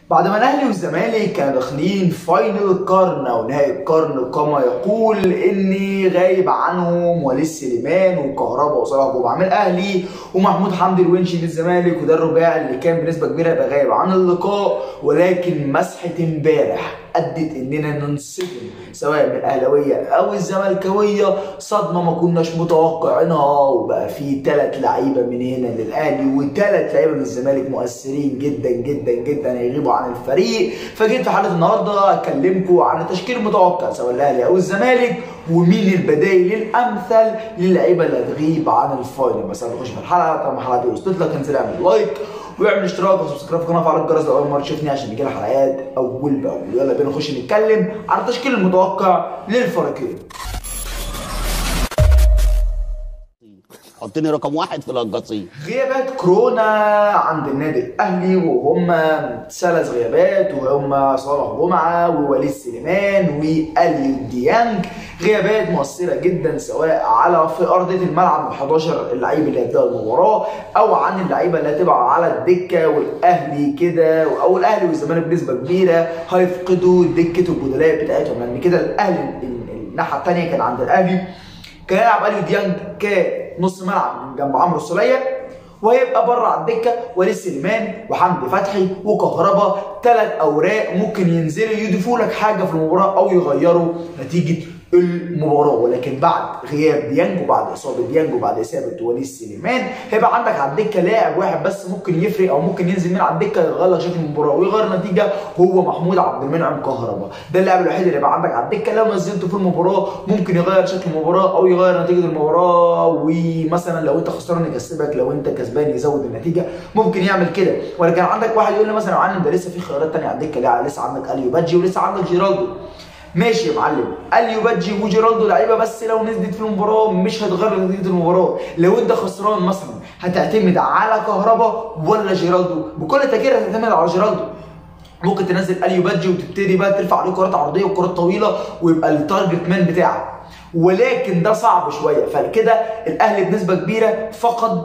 بعد ما الاهلي والزمالك كانوا داخلين فاينل القرن او نهائي القرن كما يقول اني غايب عنهم وليد سليمان وكهربا وصلاح جمعه من الاهلي ومحمود حمدي الونشي من الزمالك وده الرباعي اللي كان بنسبه كبيره يبقى غايب عن اللقاء ولكن مسحه امبارح ادت اننا ننصدم سواء من الاهلاويه او الزملكاويه صدمه ما كناش متوقعينها وبقى في ثلاث لعيبه من هنا للاهلي وثلاث لعيبه من الزمالك مؤثرين جدا جدا جدا هيغيبوا عن الفريق فجيت في حلقه النهارده اكلمكم عن التشكيل المتوقع سواء الاهلي او الزمالك ومين البدائل الامثل للعيبه اللي هتغيب عن الفاينل بس قبل نخش في الحلقه طالما الحلقه دي وصلت لك انزل اعمل لايك واعمل اشتراك وسبسكرايب في القناه وفعل الجرس لو اول مره تشوفني عشان يجيلك حلقات اول باول يلا بينا نخش نتكلم عن التشكيل المتوقع للفريقين حطني رقم واحد في القصيم غيابات كورونا عند النادي الاهلي وهم ثلاث غيابات وهم صالح جمعه ووليد سليمان واليو ديانج غيابات مؤثره جدا سواء على في ارضيه الملعب ال 11 اللعيب اللي هيبداوا المباراه او عن اللعيبه اللي هتبقى على الدكه والاهلي كده او الاهلي والزمالك بنسبه كبيره هيفقدوا دكه البدلاء بتاعتهم لان كده الاهلي الناحيه الثانيه كان عند الاهلي كان يلعب اليو ديانج كنص ملعب من جنب عمرو السوليه وهيبقى بره على الدكه وليد سليمان وحمدي فتحي وكهربا ثلاث اوراق ممكن ينزلوا يضيفوا لك حاجه في المباراه او يغيروا نتيجه المباراه ولكن بعد غياب ديانج وبعد اصابه ديانج وبعد اصابه وليد سليمان هيبقى عندك على الدكه لاعب واحد بس ممكن يفرق او ممكن ينزل من على الدكه يغير لك شكل المباراه ويغير النتيجه هو محمود عبد المنعم كهربا ده اللاعب الوحيد اللي يبقى عندك على الدكه لو نزلته في المباراه ممكن يغير شكل المباراه او يغير نتيجه المباراه ومثلا لو انت خسران يكسبك لو انت كسبان يزود النتيجه ممكن يعمل كده ولكن عندك واحد يقول لي مثلا يا معلم ده لسه في خيارات ثانيه على الدكه لا لسه عندك اليو بادجي ولسه عندك جيرالدو ماشي يا معلم اليو بادجي وجيرالدو لعيبه بس لو نزلت في المباراه مش هتغير نتيجه المباراه لو انت خسران مثلا هتعتمد على كهربا ولا جيرالدو بكل تاكيد هتعتمد على جيرالدو ممكن تنزل اليو بادجي وتبتدي بقى ترفع عليه كرات عرضيه وكرات طويله ويبقى التارجت مان بتاعك ولكن ده صعب شويه فكده الاهلي بنسبه كبيره فقد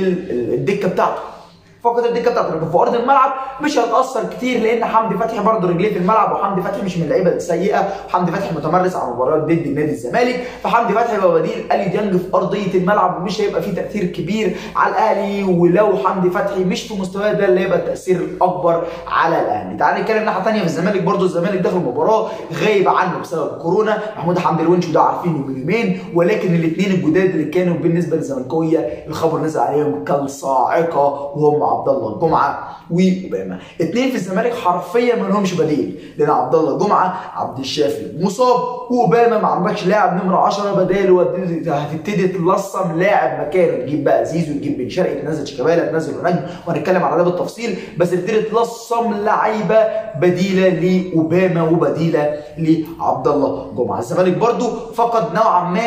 الدكه بتاعته فقد الدكه بتاعته لكن في ارض الملعب مش هتاثر كتير لان حمدي فتحي برضه رجليه في الملعب وحمدي فتحي مش من اللعيبه السيئه وحمدي فتحي متمرس على مباريات ضد النادي الزمالك فحمدي فتحي يبقى بديل الي ديانج في ارضيه الملعب ومش هيبقى فيه تاثير كبير على الاهلي ولو حمدي فتحي مش في مستواه ده اللي هيبقى التاثير الاكبر على الاهلي تعال نتكلم ناحيه ثانيه في الزمالك برضه الزمالك داخل المباراه غايب عنه بسبب كورونا محمود حمدي الونش وده عارفينه من يومين ولكن الاثنين الجداد اللي كانوا بالنسبه للزملكاويه الخبر نزل عليهم كالصاعقه وهم عبد الله الجمعه واوباما اثنين في الزمالك حرفيا ما لهمش بديل لان عبد الله جمعه عبد الشافي مصاب واوباما ما عندكش لاعب نمره 10 بداله هتبتدي تلصم لاعب مكانه تجيب بقى زيزو تجيب بن شرقي تنزل شيكابالا تنزل نجم وهنتكلم على ده بالتفصيل بس تبتدي تلصم لعيبه بديله لاوباما وبديله لعبد الله جمعه الزمالك برضو فقد نوعا ما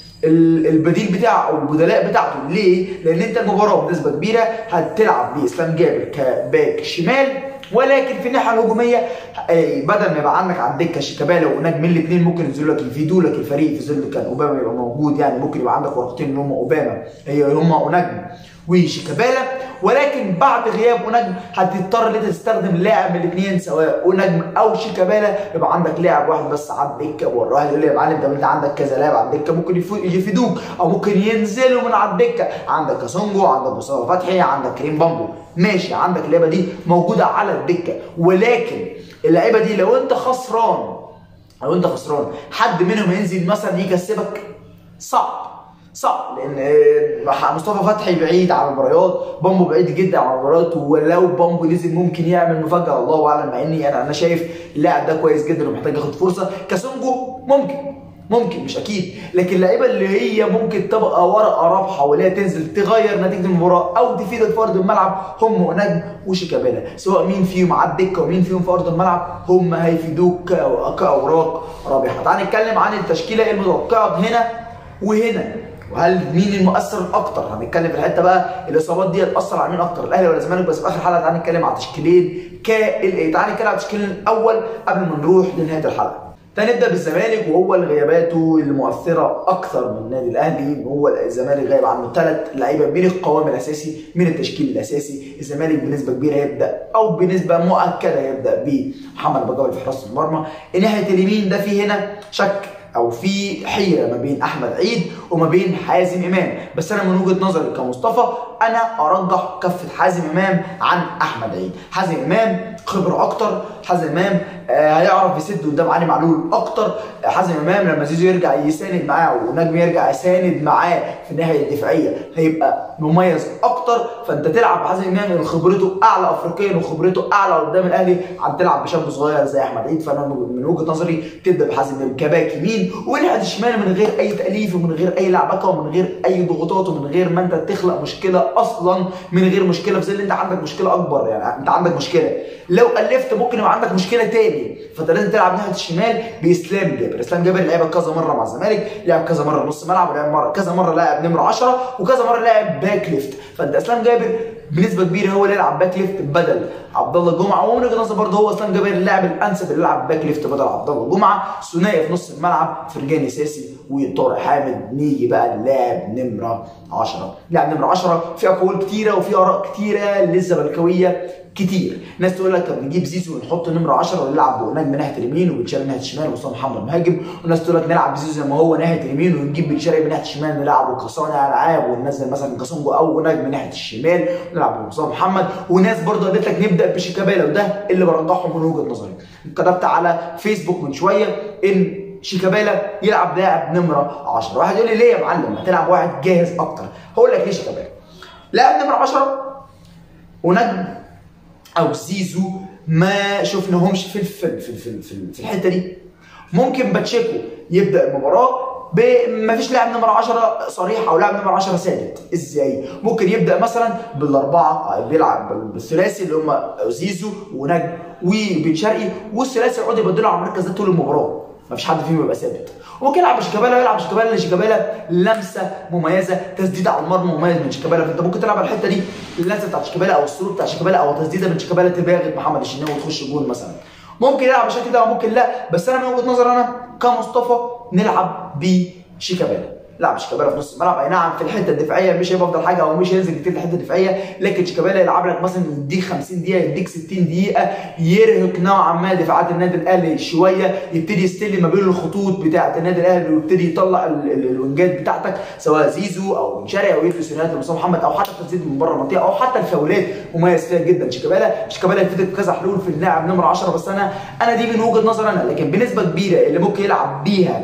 البديل بتاعه او البدلاء بتاعته ليه؟ لان انت المباراه بنسبه كبيره هتلعب باسلام جابر كباك شمال ولكن في الناحيه الهجوميه بدل ما يبقى عندك على الدكه شيكابالا ونجم الاثنين ممكن ينزلوا لك يفيدوا لك الفريق في ظل كان اوباما يبقى موجود يعني ممكن يبقى عندك ورقتين اللي هم اوباما هي هم ونجم وشيكابالا ولكن بعد غياب ونجم هتضطر ان انت تستخدم لاعب من الاثنين سواء ونجم او شيكابالا يبقى عندك لاعب واحد بس على الدكه والواحد يقول لي يا معلم ده انت عندك كذا لاعب على الدكه ممكن يفيدوك او ممكن ينزلوا من على الدكه عندك كاسونجو عندك مصطفى فتحي عندك كريم بامبو ماشي عندك اللعيبه دي موجوده على الدكه ولكن اللعيبه دي لو انت خسران لو انت خسران حد منهم ينزل مثلا يكسبك صعب صعب لان مصطفى فتحي بعيد عن المباريات بامبو بعيد جدا عن المباريات ولو بامبو نزل ممكن يعمل مفاجاه الله اعلم مع اني انا انا شايف اللاعب ده كويس جدا ومحتاج ياخد فرصه كاسونجو ممكن ممكن مش اكيد لكن اللعيبه اللي هي ممكن تبقى ورقه رابحه واللي هي تنزل تغير نتيجه المباراه او تفيدك في ارض الملعب هم نجم وشيكابالا سواء مين فيهم على الدكه ومين فيهم في ارض الملعب هم هيفيدوك كاوراق رابحه تعال نتكلم عن التشكيله المتوقعه هنا وهنا وهل مين المؤثر الاكتر؟ هنتكلم في الحته بقى الاصابات دي هتاثر على مين اكتر؟ الاهلي ولا الزمالك بس في اخر حلقه تعالى نتكلم على تشكيلين كال تعالى نتكلم على التشكيل الاول قبل ما نروح لنهايه الحلقه. فنبدا بالزمالك وهو اللي غياباته المؤثره اكثر من النادي الاهلي هو الزمالك غايب عنه ثلاث لعيبه من القوام الاساسي من التشكيل الاساسي الزمالك بنسبه كبيره يبدا او بنسبه مؤكده يبدا بمحمد بجاوي في حراسه المرمى الناحيه اليمين ده في هنا شك او في حيره ما بين احمد عيد وما بين حازم امام بس انا من وجهه نظري كمصطفى انا ارجح كفه حازم امام عن احمد عيد حازم امام خبره اكتر حازم امام آه هيعرف يسد قدام علي معلول اكتر حازم امام لما زيزو يرجع يساند معاه ونجم يرجع يساند معاه في الناحيه الدفاعيه هيبقى مميز اكتر فانت تلعب بحازم امام اللي خبرته اعلى افريقيا وخبرته اعلى قدام الاهلي عن تلعب بشاب صغير زي احمد عيد فانا من وجهه نظري تبدا بحازم امام كباك يمين وناحيه الشمال من غير اي تاليف ومن غير اي لعبكه ومن غير اي ضغوطات ومن غير ما انت تخلق مشكله اصلا من غير مشكله في ظل انت عندك مشكله اكبر يعني انت عندك مشكله لو الفت ممكن يبقى عندك مشكله تاني فانت لازم تلعب ناحيه الشمال باسلام جابر اسلام جابر لعب كذا مره مع الزمالك لعب كذا مره نص ملعب ولعب مره كذا مره لاعب نمره 10 وكذا مره لاعب باك ليفت فانت اسلام جابر بنسبه كبيره هو اللي يلعب باك ليفت بدل عبد الله جمعه ومن وجهه نظري برضه هو اسلام جابر اللاعب الانسب اللي يلعب باك ليفت بدل عبد الله جمعه ثنائي في نص الملعب فرجاني ساسي وطارق حامد نيجي بقى اللاعب نمره 10 لاعب نمره 10 في اقوال كتيره وفي اراء كتيره للزملكاويه كتير ناس تقول لك طب نجيب زيزو ونحط نمره 10 ونلعب بوناج من ناحيه اليمين وبتشاري من ناحيه الشمال ومصطفى محمد مهاجم وناس تقول لك نلعب بزيزو زي ما هو ناحيه اليمين ونجيب بتشاري من ناحيه الشمال نلعبه كصانع العاب وننزل مثلا كاسونجو او وناج من ناحيه الشمال ونلعب بمصطفى محمد وناس برضه قالت لك نبدا بشيكابالا وده اللي برجحه من وجهه نظري كتبت على فيسبوك من شويه ان شيكابالا يلعب لاعب نمره 10 واحد يقول لي ليه يا معلم ما تلعب واحد جاهز اكتر هقول لك ليه شيكابالا لاعب نمره 10 ونجم او زيزو ما شفناهمش في في في في, في, في الحته دي ممكن باتشيكو يبدا المباراه ما فيش لاعب نمره 10 صريح او لاعب نمره 10 ثابت ازاي ممكن يبدا مثلا بالاربعه بيلعب بالثلاثي اللي هم زيزو ونجم وبن شرقي والثلاثي يقعدوا يبدلوا على المركز ده طول المباراه ما فيش حد فيهم يبقى ثابت ممكن يلعب بشيكابالا يلعب بشيكابالا لان شيكابالا لمسه مميزه تسديده على المرمى مميز من شيكابالا فانت ممكن تلعب على الحته دي اللمسه بتاعت شيكابالا او السرور بتاع شيكابالا او تسديده من شيكابالا تباغت محمد الشناوي وتخش جول مثلا ممكن يلعب بالشكل ده وممكن لا بس انا من وجهه نظري انا كمصطفى نلعب بشيكابالا لا شيكابالا في نص الملعب اي نعم في الحته الدفاعيه مش هيبقى افضل حاجه او مش هينزل كتير في الحته الدفاعيه لكن شيكابالا يلعب لك مثلا يديك 50 دقيقه يديك 60 دقيقه يرهق نوعا ما دفاعات النادي الاهلي شويه يبتدي يستلم ما بين الخطوط بتاعه النادي الاهلي ويبتدي يطلع الوينجات بتاعتك سواء زيزو او بن شرقي او يلبس سينات لمصطفى محمد او حتى تسديد من بره المنطقه او حتى الفاولات مميز فيها جدا شيكابالا شيكابالا يفيدك بكذا حلول في اللاعب نمره 10 بس انا انا دي من وجهه نظري انا لكن بنسبه كبيره اللي ممكن يلعب بيها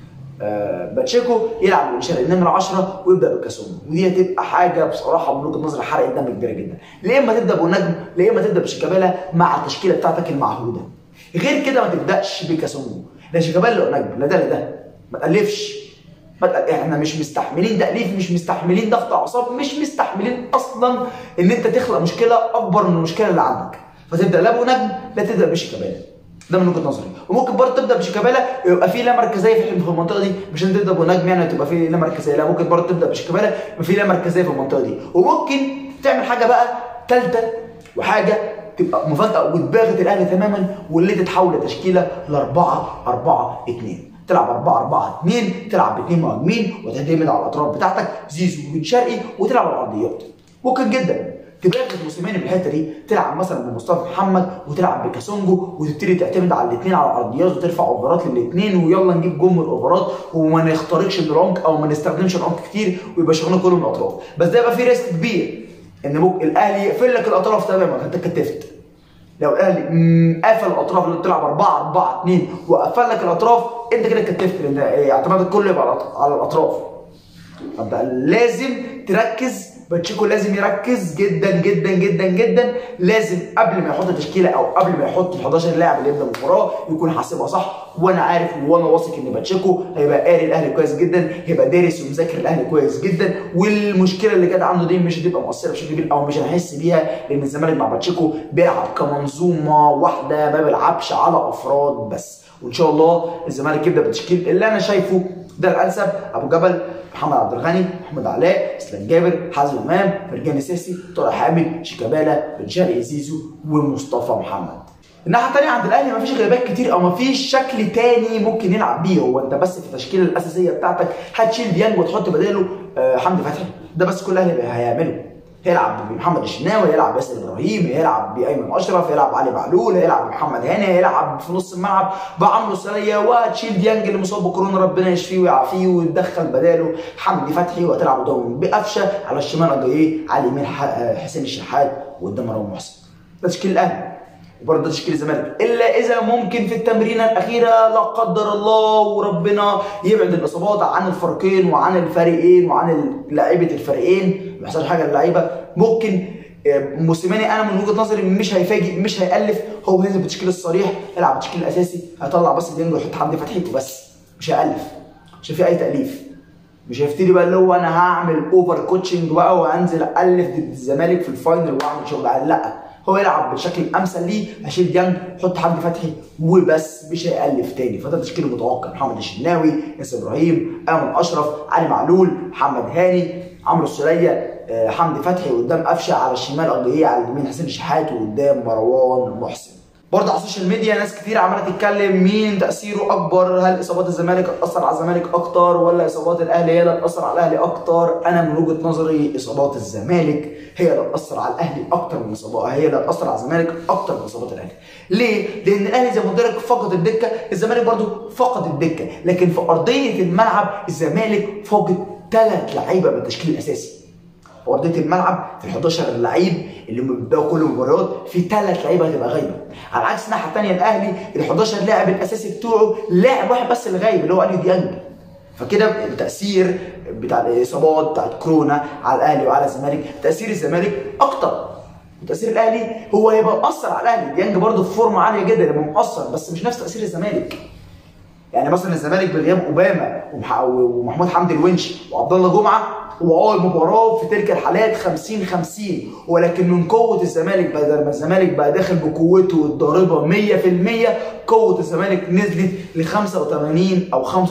آه باتشيكو يلعب بالشرق نمره 10 ويبدا بكاسونجو ودي هتبقى حاجه بصراحه من وجهه نظري حرقه دم كبيره جدا لا اما تبدا بنجم لا اما تبدا بشيكابالا مع التشكيله بتاعتك المعهوده غير كده ما تبداش بكاسونجو لا شيكابالا ولا نجم لا ده لا ده ما تالفش ما تقل... احنا مش مستحملين تاليف مش مستحملين ضغط اعصاب مش مستحملين اصلا ان انت تخلق مشكله اكبر من المشكله اللي عندك فتبدا لا بنجم لا تبدا بشيكابالا ده من وجهه نظري وممكن برضه تبدا بشيكابالا يبقى في لا مركزيه في المنطقه دي مش انت تبدا بنجم يعني تبقى في لا مركزيه لا ممكن برضه تبدا بشيكابالا يبقى في لا مركزيه في المنطقه دي وممكن تعمل حاجه بقى ثالثه وحاجه تبقى مفاجاه وتباغت الاهلي تماما واللي تتحول لتشكيله ل 4 4 2 تلعب 4 4 2 تلعب باثنين مهاجمين وتعتمد على الاطراف بتاعتك زيزو وبن شرقي وتلعب على العرضيات ممكن جدا تباغت موسيماني بالحته دي تلعب مثلا بمصطفى محمد وتلعب بكاسونجو وتبتدي تعتمد على الاثنين على العرضيات وترفع اوفرات للاثنين ويلا نجيب جم الاوفرات وما نخترقش العمق او ما نستخدمش العمق كتير ويبقى شغلنا كله من الاطراف بس ده يبقى فيه ريسك كبير ان ممكن الاهلي يقفل لك الاطراف تماما فانت كتفت لو الاهلي قفل الاطراف اللي بتلعب 4 4 2 وقفل لك الاطراف انت كده كتفت لان اعتمادك كله يبقى على الاطراف فانت لازم تركز باتشيكو لازم يركز جدا جدا جدا جدا لازم قبل ما يحط تشكيله او قبل ما يحط ال 11 لاعب اللي يبدا المباراه يكون حاسبها صح وانا عارف وانا واثق ان باتشيكو هيبقى قاري الاهلي كويس جدا هيبقى دارس ومذاكر الاهلي كويس جدا والمشكله اللي كانت عنده دي مش هتبقى مؤثره بشكل كبير او مش هنحس بيها لان الزمالك مع باتشيكو بيلعب كمنظومه واحده ما بيلعبش على افراد بس وان شاء الله الزمالك يبدا بالتشكيل اللي انا شايفه ده الانسب ابو جبل محمد عبد الغني محمد علاء اسلام جابر حازم امام فرجاني سيسي طارق حامد شيكابالا بن شرقي زيزو ومصطفى محمد الناحيه الثانيه عند الاهلي مفيش غيابات كتير او مفيش شكل تاني ممكن يلعب بيه هو انت بس في التشكيله الاساسيه بتاعتك هتشيل ديانج وتحط بداله آه، حمدي فتحي ده بس كل الاهلي هيعمله هيلعب بمحمد الشناوي هيلعب باسل ابراهيم هيلعب بايمن اشرف هيلعب علي معلول هيلعب بمحمد هاني هيلعب في نص الملعب بعمرو السوليه وهتشيل ديانج اللي مصاب بكورونا ربنا يشفيه ويعافيه وتدخل بداله حمدي فتحي وهتلعب قدام بقفشه على الشمال اجاييه على اليمين ح- حسين الشحات وقدام مروان محسن ده تشكيل الاهلي وبرضه ده تشكيل الزمالك الا اذا ممكن في التمرينه الاخيره لا قدر الله وربنا يبعد الاصابات عن الفريقين وعن الفريقين وعن لاعيبه الفريقين ما يحصلش حاجه للعيبه ممكن آه، موسيماني انا من وجهه نظري مش هيفاجئ مش هيالف هو هينزل بالتشكيل الصريح يلعب بالتشكيل الاساسي هيطلع بس ديانج ويحط حمدي فتحي وبس مش هيالف مش في اي تاليف مش هيبتدي بقى اللي هو انا هعمل اوفر كوتشنج بقى وانزل الف ضد الزمالك في الفاينل واعمل شغل عالي لا هو يلعب بالشكل الامثل ليه هشيل ديانج حط حمدي فتحي وبس مش هيالف تاني فده تشكيل متوقع محمد الشناوي ياسر ابراهيم ايمن اشرف علي معلول محمد هاني عمرو السوليه آه، حمدي فتحي قدام قفشه على الشمال اجاييه على اليمين حسين الشحات وقدام مروان محسن برضه على السوشيال ميديا ناس كتير عماله تتكلم مين تاثيره اكبر هل اصابات الزمالك هتاثر على الزمالك اكتر ولا اصابات الاهلي هي اللي هتاثر على الاهلي اكتر انا من وجهه نظري اصابات الزمالك هي اللي هتاثر على الاهلي اكتر من اصابات هي اللي هتاثر على الزمالك اكتر من اصابات الاهلي ليه لان الاهلي زي ما قلت لك فقد الدكه الزمالك برضه فقد الدكه لكن في ارضيه الملعب الزمالك فقد ثلاث لعيبه من التشكيل الاساسي ارضيه الملعب في ال 11 لعيب اللي هم بيبداوا كل المباريات في ثلاث لعيبه هتبقى غايبه على عكس الناحيه الثانيه الاهلي ال 11 لاعب الاساسي بتوعه لاعب واحد بس اللي غايب اللي هو اليو ديانج فكده التاثير بتاع الاصابات بتاعت كورونا على الاهلي وعلى الزمالك تاثير الزمالك اكتر وتاثير الاهلي هو هيبقى مؤثر على الاهلي ديانج برده في فورمه عاليه جدا يبقى مؤثر بس مش نفس تاثير الزمالك يعني مثلا الزمالك بغياب اوباما ومح- ومحمود حمدي الونش وعبد الله جمعه هو اه المباراه في تلك الحالات 50 50 ولكن من قوه الزمالك بدل ما الزمالك بقى داخل بقوته الضاربه 100% قوه الزمالك نزلت ل 85 او 75%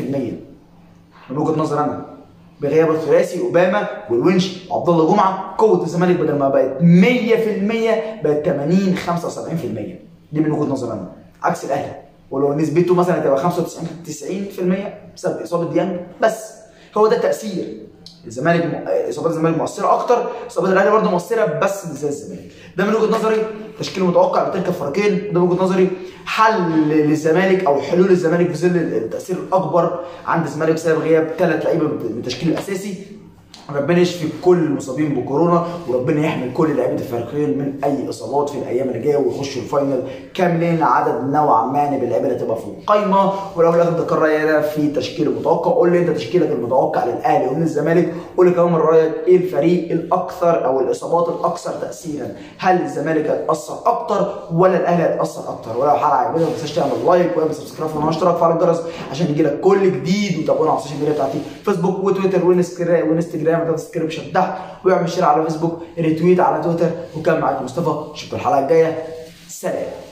من وجهه نظر انا بغياب الثلاثي اوباما والونش وعبد الله جمعه قوه الزمالك بدل ما بقت 100% بقت 80 75% دي من وجهه نظر انا عكس الاهلي ولو نسبته مثلا هتبقى 95 90% بسبب اصابه ديانج بس هو ده التاثير الزمالك م... اصابات الزمالك مؤثره اكتر اصابات الاهلي برضه مؤثره بس مش زي الزمالك ده من وجهه نظري تشكيل متوقع لتلك الفريقين ده من وجهه نظري حل للزمالك او حلول الزمالك في ظل التاثير الاكبر عند الزمالك بسبب غياب ثلاث لعيبه من التشكيل الاساسي ربنا يشفي كل المصابين بكورونا وربنا يحمي كل لاعيبه الفريقين من اي اصابات في الايام اللي جايه ويخشوا الفاينل كاملين عدد نوعا ما من اللعيبه اللي هتبقى في القايمه ولو في الاخر تذكر راينا في تشكيل المتوقع قول لي انت تشكيلك المتوقع للاهلي ومن الزمالك قول لي كمان من رايك ايه الفريق الاكثر او الاصابات الاكثر تاثيرا هل الزمالك هيتاثر اكتر ولا الاهلي هيتاثر اكتر ولو الحلقه عجبتك ما تنساش تعمل لايك واعمل سبسكرايب في القناه واشتراك فعل الجرس عشان يجيلك كل جديد وتابعونا على السوشيال ميديا بتاعتي فيسبوك وتويتر وانستجرام وانستجرام هتلاقي الديسكربشن تحت واعمل شير على فيسبوك ريتويت على تويتر وكان معاكم مصطفى اشوفكم الحلقه الجايه سلام